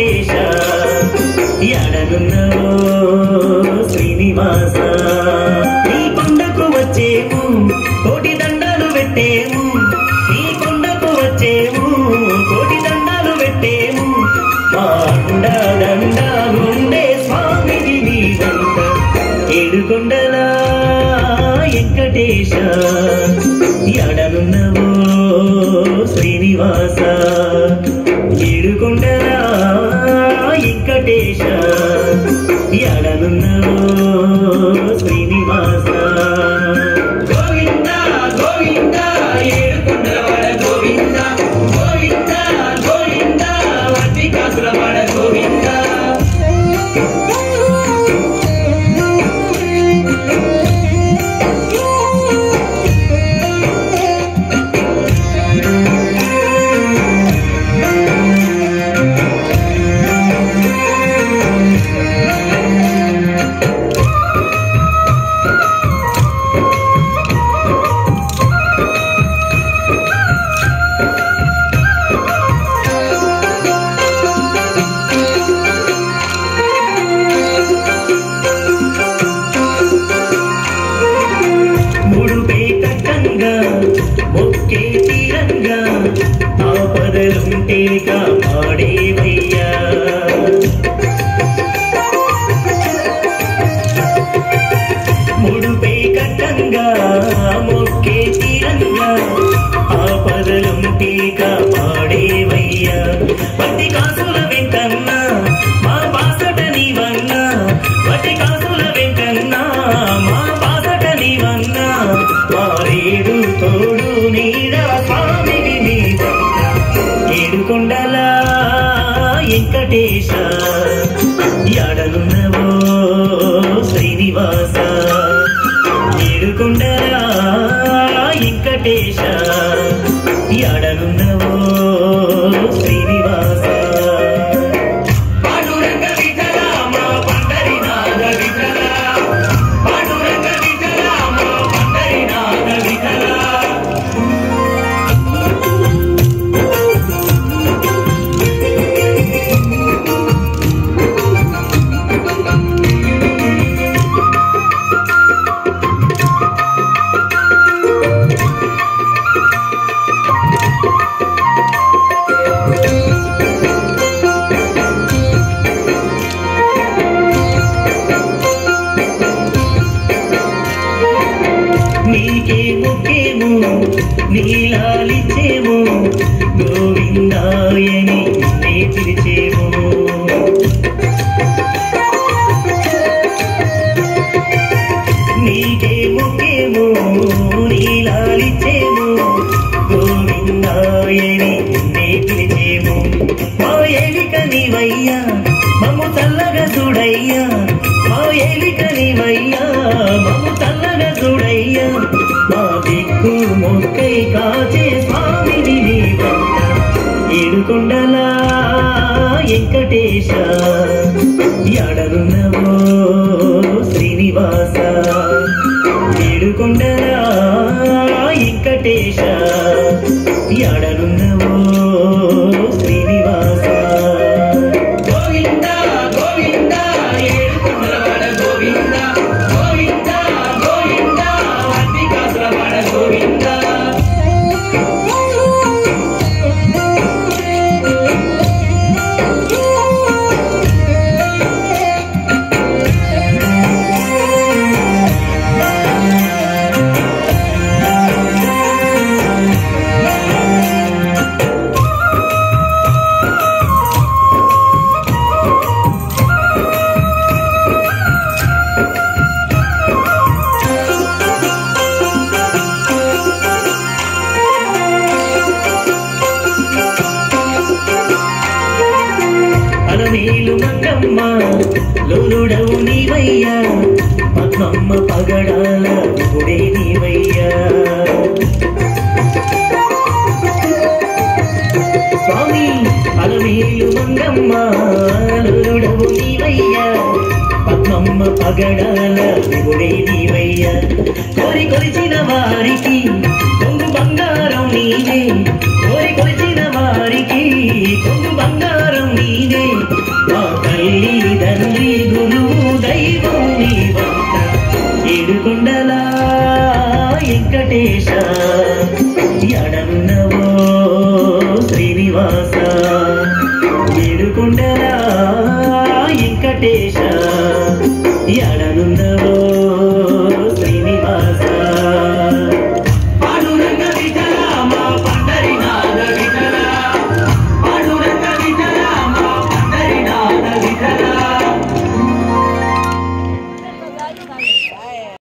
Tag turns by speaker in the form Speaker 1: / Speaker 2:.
Speaker 1: వెంకటేశ ఎడనున్నావో శ్రీనివాస నీ కొండకు వచ్చేము కోటి దండాలు పెట్టేము నీ కొండకు వచ్చేము కోటి దండాలు పెట్టేము మా అండ దండాలుండే స్వామిని నీ వెంట ఏడుకొండలా వెంకటేశ ఎడనున్నవో శ్రీనివాస ఏడుకొండలా వెంకటేశ ఎడనున్నవో శ్రీనివాస
Speaker 2: గోవింద గోవింద ఏడుకొండలవాడ గోవింద గోవింద గోవింద వడ్డీ కాసులవాడ గోవింద
Speaker 1: మూడు పేటంగా ఒకే తీరంగా ఆపదలుంటే కాపాడేవయ్యా మూడు పేకట్టంగా మొక్కే తీరంగా ఆపదలుంటే కాపాడేవయ్యా పట్టి కాసుల వెంకన్నా మా బాసట నీవన్నా పట్టి కాసుల వెంకన్నా మా బాసట నీవన్నా వారేడు తోడు నీడ స్వామిని నీ ఏడుకొండల వెంకటేశ ఎడలున్నవో శ్రీనివాస ఏడుకొండల వెంకటేశ ఎడలున్నవో శ్రీనివాస
Speaker 2: పాండురంగ విఠల మా పండరినాథ విఠల పాండురంగ విఠల మా పండరినాథ విఠల
Speaker 1: నీకే ముఖ్యము నీలాలిచ్చేము గోవిందాయని నే పిలిచేము నీకే ముఖ్యము నీలాలిచ్చేము గోవిందాయని నే పిలిచేము మా ఏలిక నీవయ్యా మమ్ము చల్లగా చూడయ్యా మా ఏలిక నీవయ్యా మమ్ము చల్లగా చూడయ్యా మా దిక్కు మొక్కై కాచే స్వామిని నీ వంట ఏడుకొండలా వెంకటేశ ఎడరున్నవో శ్రీనివాస ఏడుకొండలా వెంకటేశ ఎడరున్నవో శ్రీనివాస
Speaker 2: గోవింద గోవింద ఏడుకొండలవాడ గోవింద గోవింద గోవింద వడ్డీ కాసులవాడ గోవింద
Speaker 1: అలమేలు మంగమ్మ లోలుడవు నీవయ్యా పద్మమ్మ పగడాల గుడే నీవయ్యా స్వామి అలమేలు మంగమ్మ లోలుడవు నీవయ్యా పద్మమ్మ పగడాల గుడే నీవయ్యా కోరి కొలిచిన వారికి కొంగు బంగారం నీవే కోరి కొలిచిన వారికి కొంగు బంగారం నీవే మా తల్లి తండ్రి గురు